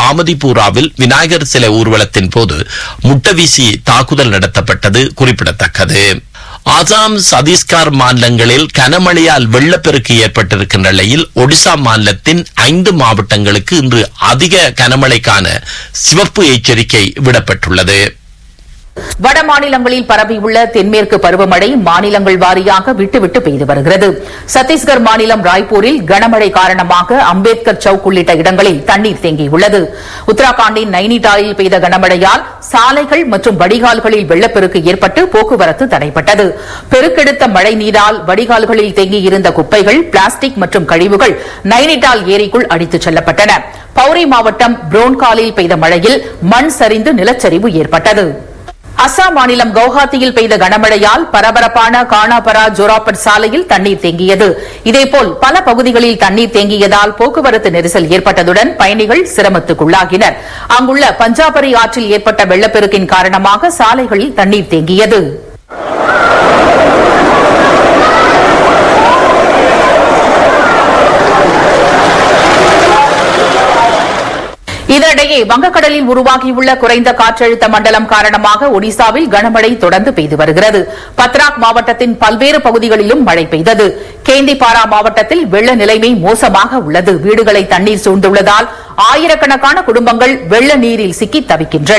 ஆமதிபூராவில் விநாயகர் சிலை ஊர்வலத்தின் போது முட்ட வீசி தாக்குதல் நடத்தப்பட்டது குறிப்பிடத்தக்கது ஆசாம் சத்தீஸ்கர் மாநிலங்களில் கனமழையால் வெள்ளப்பெருக்கு ஏற்பட்டிருக்கின்ற நிலையில் ஒடிசா மாநிலத்தின் ஐந்து மாவட்டங்களுக்கு இன்று அதிக கனமழைக்கான சிவப்பு எச்சரிக்கை விடப்பட்டுள்ளது வட மாநிலங்களில் பரவியுள்ள தென்மேற்கு பருவமழை மாநிலங்கள் வாரியாக விட்டு விட்டு பெய்து வருகிறது சத்தீஸ்கர் மாநிலம் ராய்ப்பூரில் கனமழை காரணமாக அம்பேத்கர் சவுக் உள்ளிட்ட இடங்களில் தண்ணீர் தேங்கியுள்ளது உத்தராகண்டின் நைனிடாலில் பெய்த கனமழையால் சாலைகள் மற்றும் வடிகால்களில் வெள்ளப்பெருக்கு ஏற்பட்டு போக்குவரத்து தடைப்பட்டது பெருக்கெடுத்த மழை நீரால் வடிகால்களில் தேங்கியிருந்த குப்பைகள் பிளாஸ்டிக் மற்றும் கழிவுகள் நைனிடால் ஏரிக்குள் அடித்துச் செல்லப்பட்டன பௌரி மாவட்டம் புரோன்காலில் பெய்த மழையில் மண் சரிந்து நிலச்சரிவு ஏற்பட்டது அசாம் மாநிலம் கவுஹாத்தியில் பெய்த கனமழையால் பரபரப்பான கானாபரா ஜோராபட் சாலையில் தண்ணீர் தேங்கியது இதேபோல் பல பகுதிகளில் தண்ணீர் தேங்கியதால் போக்குவரத்து நெரிசல் ஏற்பட்டதுடன் பயணிகள் சிரமத்துக்குள்ளாகினர் அங்குள்ள பஞ்சாபரி ஆற்றில் ஏற்பட்ட வெள்ளப்பெருக்கின் காரணமாக சாலைகளில் தண்ணீர் தேங்கியது இதனிடையே வங்கக்கடலில் உருவாகியுள்ள குறைந்த காற்றழுத்த மண்டலம் காரணமாக ஒடிசாவில் கனமழை தொடர்ந்து பெய்து வருகிறது பத்ராக் மாவட்டத்தின் பல்வேறு பகுதிகளிலும் மழை பெய்தது கேந்திபாரா மாவட்டத்தில் வெள்ள நிலைமை மோசமாக உள்ளது வீடுகளை தண்ணீர் சூழ்ந்துள்ளதால் ஆயிரக்கணக்கான குடும்பங்கள் வெள்ள நீரில் சிக்கி தவிக்கின்றன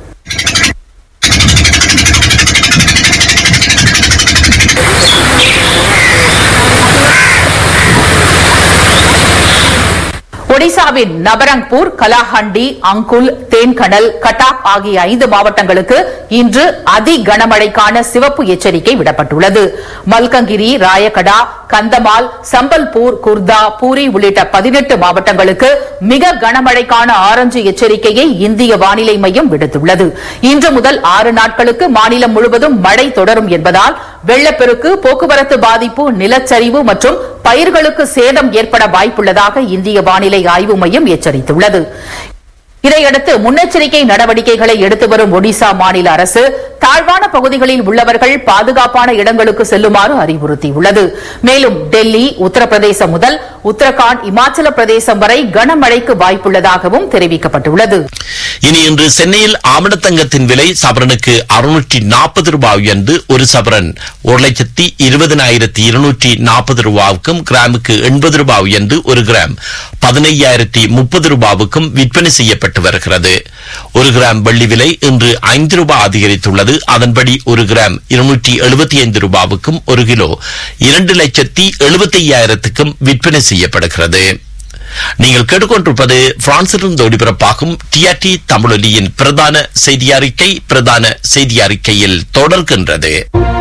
ஒடிசாவின் நபரங்பூர் கலாஹண்டி அங்குல் தேன்கடல் கட்டாக் ஆகிய ஐந்து மாவட்டங்களுக்கு இன்று அதி கனமழைக்கான சிவப்பு எச்சரிக்கை விடப்பட்டுள்ளது மல்கங்கிரி ராயகடா கந்தமால் சம்பல்பூர் குர்தா பூரி உள்ளிட்ட பதினெட்டு மாவட்டங்களுக்கு மிக கனமழைக்கான ஆரஞ்சு எச்சரிக்கையை இந்திய வானிலை மையம் விடுத்துள்ளது இன்று முதல் ஆறு நாட்களுக்கு மாநிலம் முழுவதும் மழை தொடரும் என்பதால் வெள்ளப்பெருக்கு போக்குவரத்து பாதிப்பு நிலச்சரிவு மற்றும் பயிர்களுக்கு சேதம் ஏற்பட வாய்ப்புள்ளதாக இந்திய வானிலை ஆய்வு மையம் எச்சரித்துள்ளது இதையடுத்து முன்னெச்சரிக்கை நடவடிக்கைகளை எடுத்து வரும் ஒடிசா மாநில அரசு தாழ்வான பகுதிகளில் உள்ளவர்கள் பாதுகாப்பான இடங்களுக்கு செல்லுமாறு அறிவுறுத்தியுள்ளது மேலும் டெல்லி உத்தரப்பிரதேசம் முதல் உத்தரகாண்ட் இமாச்சல பிரதேசம் வரை கனமழைக்கு வாய்ப்புள்ளதாகவும் தெரிவிக்கப்பட்டுள்ளது இனி இன்று சென்னையில் ஆமணத்தங்கத்தின் விலை சவரனுக்கு அறுநூற்றி நாற்பது ரூபாய் உயர்ந்து ஒரு சவரன் ஒரு லட்சத்தி இருபதனாயிரத்தி இருநூற்றி நாற்பது ரூபாவுக்கும் கிராமுக்கு எண்பது ரூபாய் உயர்ந்து ஒரு கிராம் பதினையாயிரத்தி முப்பது ரூபாவுக்கும் விற்பனை செய்யப்பட்டு வருகிறது ஒரு கிராம் வெள்ளி விலை இன்று ஐந்து ரூபாய் அதிகரித்துள்ளது அதன்படி ஒரு கிராம் இருநூற்றி எழுபத்தி ஐந்து ரூபாவுக்கும் ஒரு கிலோ இரண்டு லட்சத்தி எழுபத்தி ஐயாயிரத்துக்கும் விற்பனை செய்யப்படுகிறது நீங்கள் கேட்டுக்கொண்டிருப்பது பிரான்சிலிருந்து ஒளிபரப்பாகும் டிஆர்டி தமிழொலியின் பிரதான செய்தி அறிக்கை பிரதான செய்தி அறிக்கையில் தொடர்கின்றது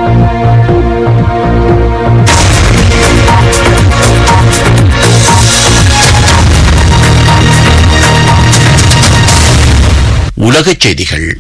உலகச் செய்திகள்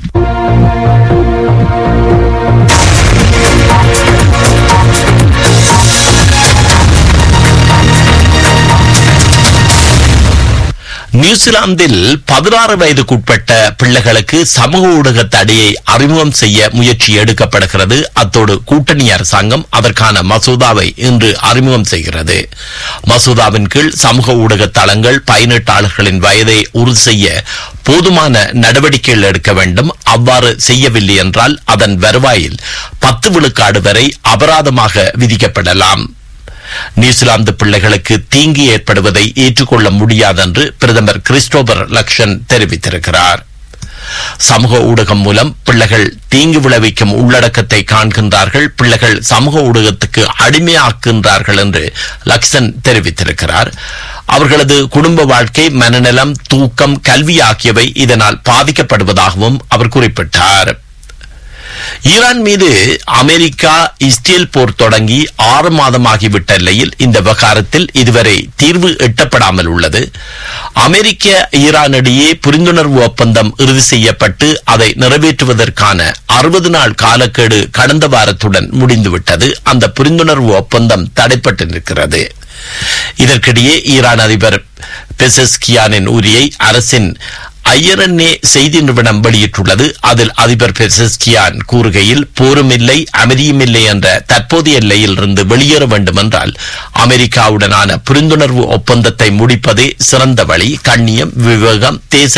நியூசிலாந்தில் பதினாறு வயதுக்குட்பட்ட பிள்ளைகளுக்கு சமூக ஊடக தடையை அறிமுகம் செய்ய முயற்சி எடுக்கப்படுகிறது அத்தோடு கூட்டணி அரசாங்கம் அதற்கான மசோதாவை இன்று அறிமுகம் செய்கிறது மசோதாவின் கீழ் சமூக ஊடக தளங்கள் பயனீட்டாளர்களின் வயதை உறுதி செய்ய போதுமான நடவடிக்கைகள் எடுக்க வேண்டும் அவ்வாறு செய்யவில்லை என்றால் அதன் வருவாயில் பத்து விழுக்காடு வரை அபராதமாக விதிக்கப்படலாம் நியூசிலாந்து பிள்ளைகளுக்கு தீங்கு ஏற்படுவதை ஏற்றுக்கொள்ள முடியாதென்று பிரதமர் கிறிஸ்டோபர் லக்ஷன் தெரிவித்திருக்கிறார் சமூக ஊடகம் மூலம் பிள்ளைகள் தீங்கு விளைவிக்கும் உள்ளடக்கத்தை காண்கின்றார்கள் பிள்ளைகள் சமூக ஊடகத்துக்கு அடிமையாக்குகின்றார்கள் என்று லக்ஷன் தெரிவித்திருக்கிறார் அவர்களது குடும்ப வாழ்க்கை மனநலம் தூக்கம் கல்வி ஆகியவை இதனால் பாதிக்கப்படுவதாகவும் அவர் குறிப்பிட்டார் ஈரான் மீது அமெரிக்கா இஸ்ரேல் போர் தொடங்கி ஆறு மாதமாகிவிட்ட நிலையில் இந்த விவகாரத்தில் இதுவரை தீர்வு எட்டப்படாமல் உள்ளது அமெரிக்க ஈரானிடையே புரிந்துணர்வு ஒப்பந்தம் இறுதி செய்யப்பட்டு அதை நிறைவேற்றுவதற்கான அறுபது நாள் காலக்கெடு கடந்த வாரத்துடன் முடிந்துவிட்டது அந்த புரிந்துணர்வு ஒப்பந்தம் தடைப்பட்டு நிற்கிறது இதற்கிடையே ஈரான் அதிபர் பெசஸ்கியானின் உரியை அரசின் ஐஎன்ஏ செய்தி நிறுவனம் வெளியிட்டுள்ளது அதில் அதிபர் பெசஸ்கியான் கூறுகையில் போரும் இல்லை அமைதியும் இல்லை என்ற தற்போதைய எல்லையில் இருந்து வெளியேற வேண்டும் என்றால் அமெரிக்காவுடனான புரிந்துணர்வு ஒப்பந்தத்தை முடிப்பதே சிறந்த வழி கண்ணியம் விவேகம் தேச